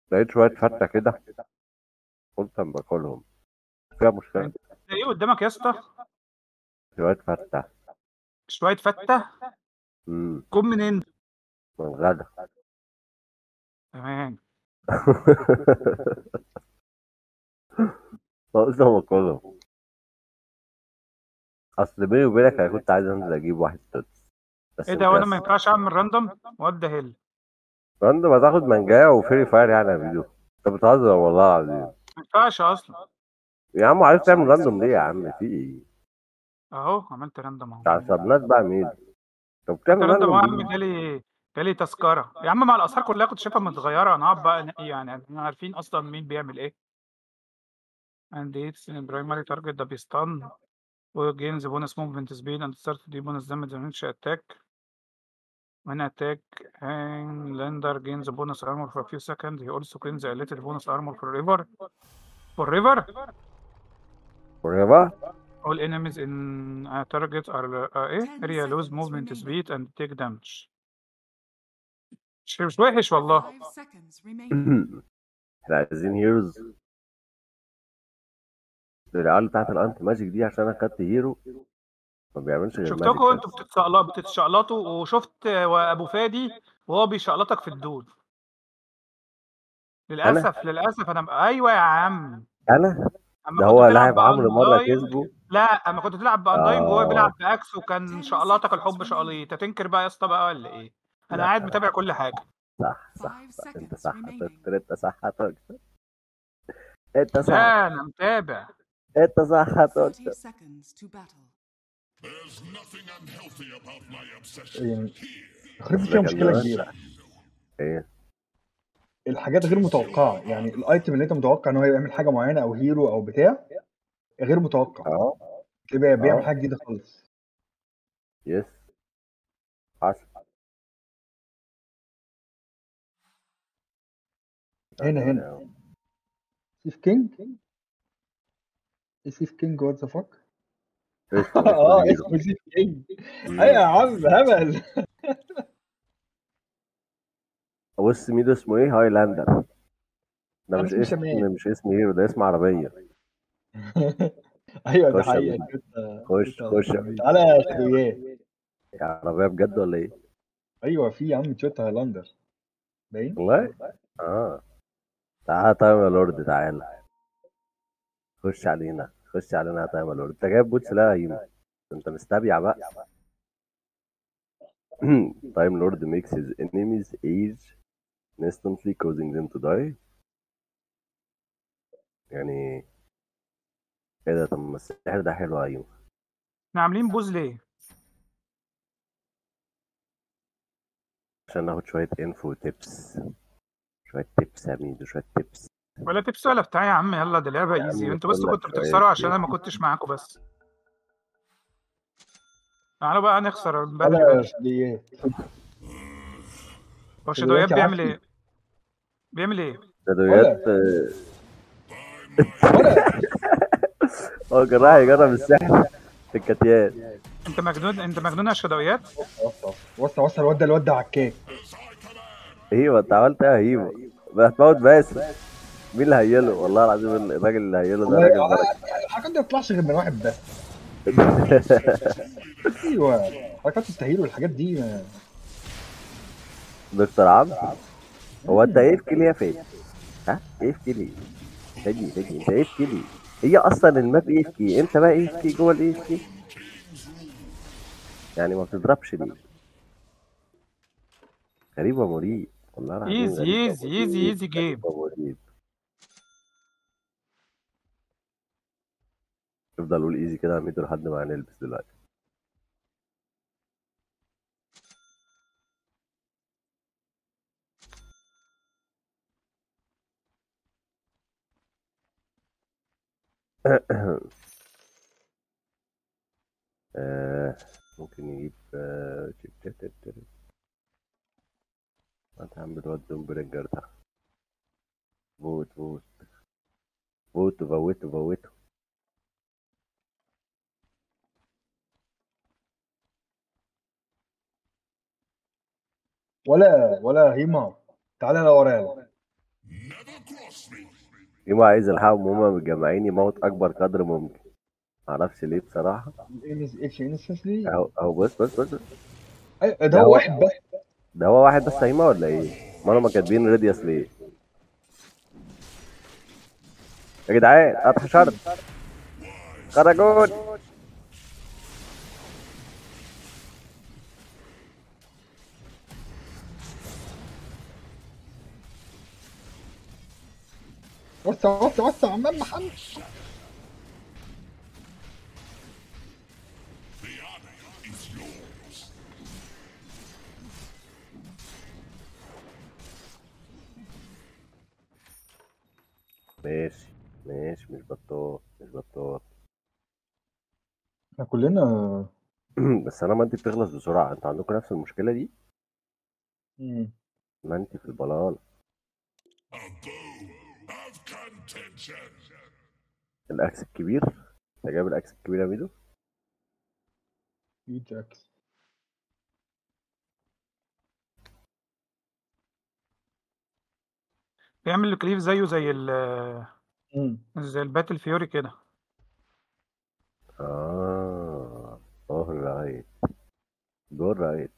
لقيت شوية فتة كده قلت اما باكلهم فيها مشكلة انت ايه قدامك يا اسطى شوية فتة شويه فته امم كم منين من الغدا تمام قلت اما باكلهم اصل بيني وبينك انا كنت عايز انزل اجيب واحد توتس بس ايه ده وانا ما مكسل ينفعش اعمل راندوم وات ذا هيل فانت ما تاخد منجاية وفري فاير يعني يا فيديو انت بتهزر والله العظيم ما ينفعش اصلا يا عم عايز تعمل راندوم ليه يا عم في ايه؟ اهو عملت راندوم اهو بتاع سبنات بقى مين؟ طب بتعمل عملت راندوم راندوم اهو يا ليه؟ عم جالي جالي تذكره يا عم مع الاسعار كلها كنت شايفها متغيره انا هقعد بقى انقي يعني احنا عارفين اصلا مين بيعمل ايه and it's in primary target ده بيستان وجينز بونس موفمنت سبيد and start دي بونس دامج and اتاك when attack and lender gains bonus armor for a few seconds he also gains a little bonus armor forever forever forever all enemies in a target are uh, ايه Ten area lose seconds movement remaining. speed and take damage مش مش وحش والله Five seconds remaining. احنا عايزين هيروز العيال بتاعت الانتي ماجيك دي عشان انا خدت هيرو ما بيعملش غير ماجيك شفتكم بس انتوا بتتشقلطوا بتتشقلطوا وشفت ابو فادي وهو بيشقلطك في الدود للاسف للاسف انا ايوه يا عم انا اما ده كنت هو بتلعب لاعب عمرو مره بأندايم كسبه لا اما كنت بتلعب باندايم وهو آه. بيلعب باكس وكان شقلطك الحب شقليط هتنكر بقى يا اسطى بقى ولا ايه انا لا، قاعد لا. متابع كل حاجه صح صح Five صح انت seconds صح remaining. دكتور انت صح يا دكتور انت صح لا انا متابع انت صح يا 30 دكتور seconds to battle. There's nothing unhealthy about my obsession. يعني Here, الخريطة ده فيها كان مشكلة زمان. كبيرة ايه الحاجات غير متوقعة يعني الايتم اللي انت متوقع ان هو يعمل حاجة معينة او هيرو او بتاع غير متوقع اه تلاقيه بيعمل آه. حاجة جديدة خالص يس حصل هنا هنا سيف كينج ايه سيف كينج وات ذا فاك اسمه اه اسمه اسمه سيف كينج هيرو ايوه يا عم هبل بص ميدو اسمه ايه هايلاندر ده أنا مش اسمي اسم شمال. مش اسم هيرو ده اسم عربية ايوه ده خش يا حقيقة باشا. كده خش خش تعالى يا شويات يا عربية بجد ولا ايه؟ ايوه في يا عم تويوتا هايلاندر باين والله؟ اه تعالى طيب يا لورد تعالى خش علينا خش علينا يا طيب يا لورد انت جايب بوتس لا يا هيمو انت مستبيع بقى تايم لورد makes his enemies age instantly causing them to die يعني ايه ده طب ما السحر ده حلو يا هيمو احنا عاملين بوز ليه عشان ناخد شوية انفو تيبس شوية تيبس يا ميدو شوية تيبس ولا تبس ولا بتاع يا عم يلا دي لعبه يا عم ايزي انتوا بس بقول لك كنتوا شوية بتخسروا عشان انا tips. ما كنتش معاكم بس تعالوا بقى نخسر من تعالى بدري يا بدري شويات هو الشدويات دلوقتي بيعمل عافية. ايه بيعمل ايه جدويات ولا هو كان رايح يجرب السحر في الكتيات انت مجنون انت مجنون على الشدويات وصل وصل وصل الواد ده الواد ده عكاك ايوه انت عملت ايه يا هيمو هتموت باسم مين اللي هيله والله العظيم الراجل اللي هيله ده راجل بركه الحركات دي ما بتطلعش غير من واحد بس ايوه حركات التهيل والحاجات دي ما- دكتور عمرو هو انت ايه في كليه فين؟ ها؟ ايه في كليه؟ تجي تجي انت ايه في كليه؟ هي اصلا الماب ايه في كي انت بقى ايه في كي جوه الايه في كي؟ يعني ما بتضربش ليه؟ غريبه مريب والله العظيم ايزي غريبة ايزي ايزي مريب، ايزي جيم غريبة مريب افضل قول ايزي كده يا ميدو لحد ما هنلبس دلوقتي آه، ممكن نجيب آه، تت- تت- تت- تت. ما تعمل الواد دومبرينجر ده فوت فوت فوت فوتوا فوتوا ولا ولا هيما تعالى لا ورايا Never يوم عايز الحقهم وهما متجمعين يموت اكبر قدر ممكن معرفش ليه بصراحه اتش انستنسلي اهو اهو بص بص بص ده ده هو هو- واحد بس ده هو واحد بس هيما ولا ايه؟ امال هما كاتبين ريديوس ليه؟ يا جدعان قطع شرط خرجون وسع وسع وسع عمال محمد The honor is yours. ماشي ماشي مش بطال مش بطال احنا كلنا بس انا منتي بتخلص بسرعه انتوا عندكم نفس المشكله دي مم. منتي في البلال A bow of contention. الاكس الكبير انت جايب الاكس الكبير يا ميدو في جاكس بيعمل الكليف زيه زي ال مم. زي الباتل فيوري كده اه اوه رايت جول رايت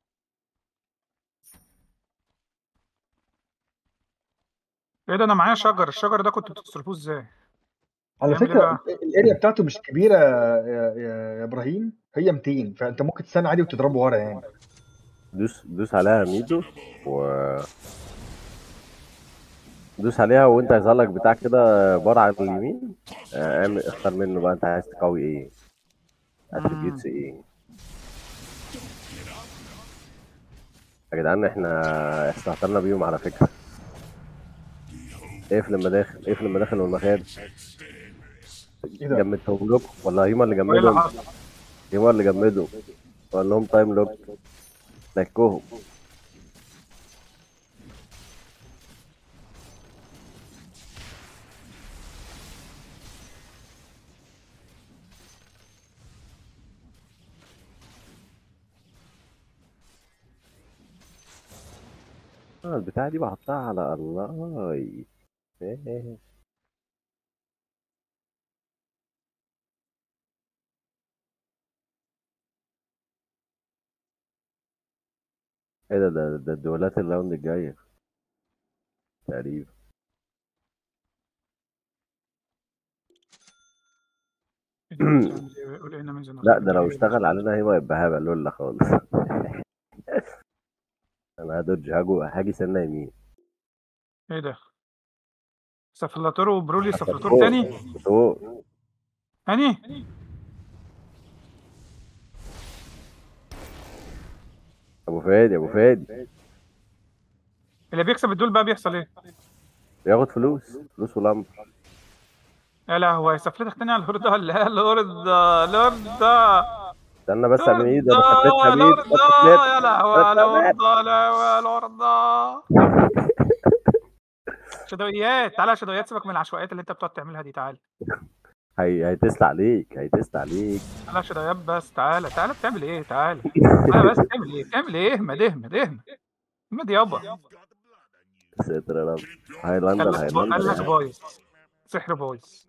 ايه ده انا معايا شجر الشجر ده كنت بتصرفوه ازاي على بيعمل إيه فكره بقى؟ الاريا بتاعته مش كبيره يا, يا, يا ابراهيم هي 200 فانت ممكن تستنى عادي وتضربه ورا يعني دوس دوس عليها يا ميدو و دوس عليها وانت هيظهر لك بتاع كده بار على اليمين آه، اعمل اختار منه بقى انت عايز تقوي ايه اتريبيوتس ايه يا جدعان احنا استهترنا بيهم على فكره اقفل المداخل اقفل المداخل والمخارج ايه ده؟ جمدتهم لكم ولا هيما اللي وايه اللي جمدهم حصل هيما اللي جمدهم وقال لهم تايم لوك لكهم اه البتاعة دي بحطها على الله ماشي ايه ده ده ده الدولات الراوند الجاية تقريبا يقول إيه نميز النص. لا ده لو اشتغل علينا هيبقى يبقى هبقى لولا خالص انا هدوج هاجو هاجي سنة يمين ايه ده سفلاتور وبرولي سفلاتور تاني فوق تاني ابو فادي ابو فادي اللي بيكسب الدول بقى بيحصل ايه بياخد فلوس فلوس ولمبر يا لهوي سفلتك تاني على الهردة لا الهردة الهردة استنى بس اعمل ايه ده الهردة بخليتها مين الهردة يا لهوي الهردة لا الهردة شدويات تعالى يا شدويات سيبك من العشوائيات اللي انت بتقعد تعملها دي تعالى هي هيتسلى عليك هيتسلى عليك تعالى يا شدويات بس تعالى تعالى بتعمل ايه تعالى تعالى بس تعمل ايه تعمل ايه اهمد اهمد اهمد اهمد يابا ساتر يا رب هايلاندر قال لك هايلاندر بايظ سحر بايظ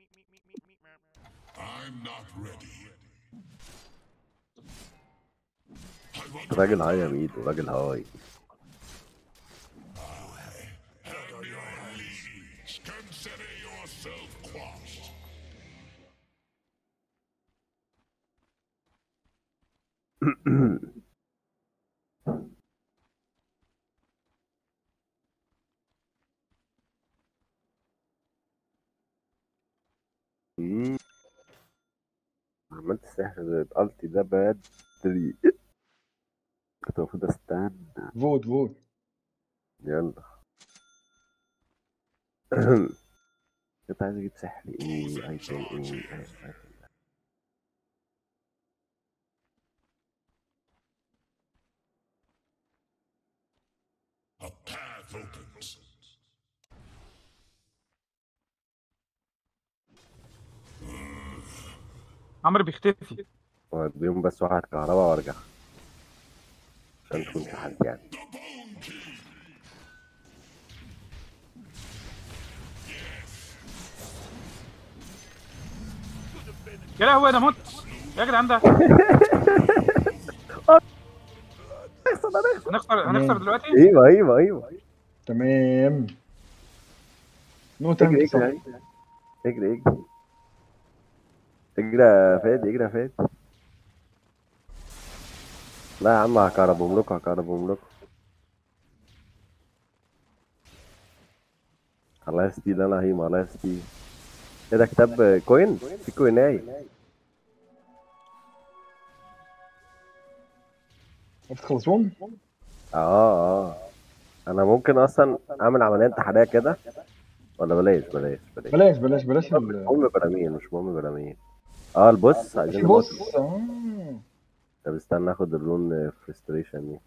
I'm not ready. راجل هاي يا ميدو راجل هاي Consider yourself quashed. مم. عملت سحر الالتي ده بدري كنت المفروض استنى فوت فوت يلا كنت عايز اجيب سحر ايه ايتم ايه إيه، A path opens. عمرو بيختفي واديهم بس واحد كهرباء وارجع عشان تكون في حد يعني يا لهوي انا مت يا جدعان ده هنخسر هنخسر دلوقتي ايوه ايوه ايوه تمام نو اجري تانك اجري صح اجري اجري اجري اجري يا فادي اجري يا فادي لا يا عم هكهربهم لكم هكهربهم لكم الله يستيل انا هيما الله يستيل ايه ده كتاب كوين في كويناي هتخلصون اه اه انا ممكن اصلا اعمل عمليه انتحاريه كده ولا بلاش بلاش بلاش بلاش بلاش بلاش مش ال- مهم براميل مش مهم براميل اه البص عايزين في نبص بص اه طب استنى اخد الرون فرستريشن دي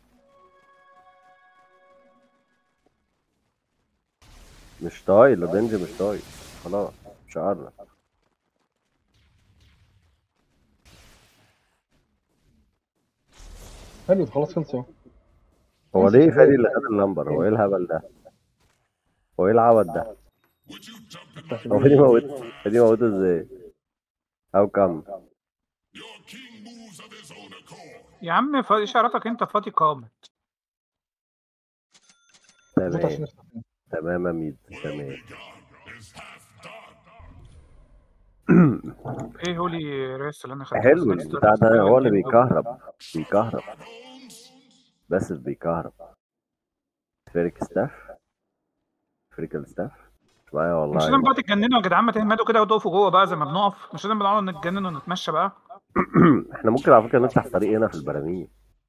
مش طايل الرينج مش طايل خلاص مش هقرب حلو خلاص خلصوا هو خلاص ليه كفاية. فادي اللي خد اللمبر هو ايه الهبل ده هو ايه العبط ده Would you jump in هو فادي موت فادي موته ازاي هاو كم Your king moves of his own accord. يا عم ف- اشارتك انت فاضي قامت موت عشان تمام نفتح. تمام يا ميد تمام God is half done. ايه هولي ريس اللي انا خدته حلو بس next البتاع ده turn هو اللي game بيكهرب بيكهرب بس بيكهرب فريك ستاف فريك الستاف مش معايا مش لازم والله بقى تتجننوا يا جدعان ما تهمدوا كده وتقفوا جوه بقى زي ما بنقف مش لازم بنقعد نتجنن ونتمشى بقى احنا ممكن على فكره نفتح طريق هنا في البراميل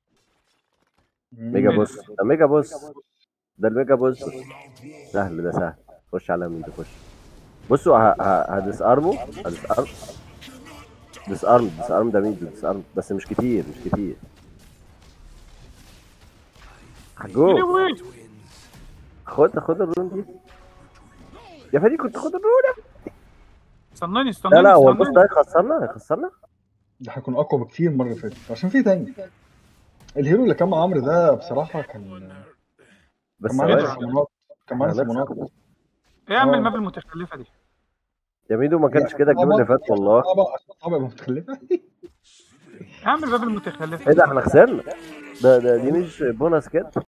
ميجا ماشي. بوس ده ميجا بوس ده الميجا بوس سهل ده سهل خش على مين خش بصوا ه- ه- هدسارمه هدسارم ديسارم ديسارم ده مين ديسارم بس مش كتير مش كتير يا جو لهوي خد خد الرون دي يا فادي كنت خد الرون استناني لا استناني لا هو البوس استناني ده هيخسرنا هيخسرنا ده هيكون اقوى بكتير المره اللي فاتت عشان في تانك الهيرو اللي كان مع عمرو ده بصراحه كان بس كان معانا ثواني صمونات كان معانا هنخسر. صمونات ايه يا عم آه. الماب المتخلفه دي يا ميدو ما كانش كده الجيم اللي فات والله طبعا عشان طبعا متخلفه يا عم الماب المتخلفه ايه ده احنا خسرنا ده ده دي مش بونص كده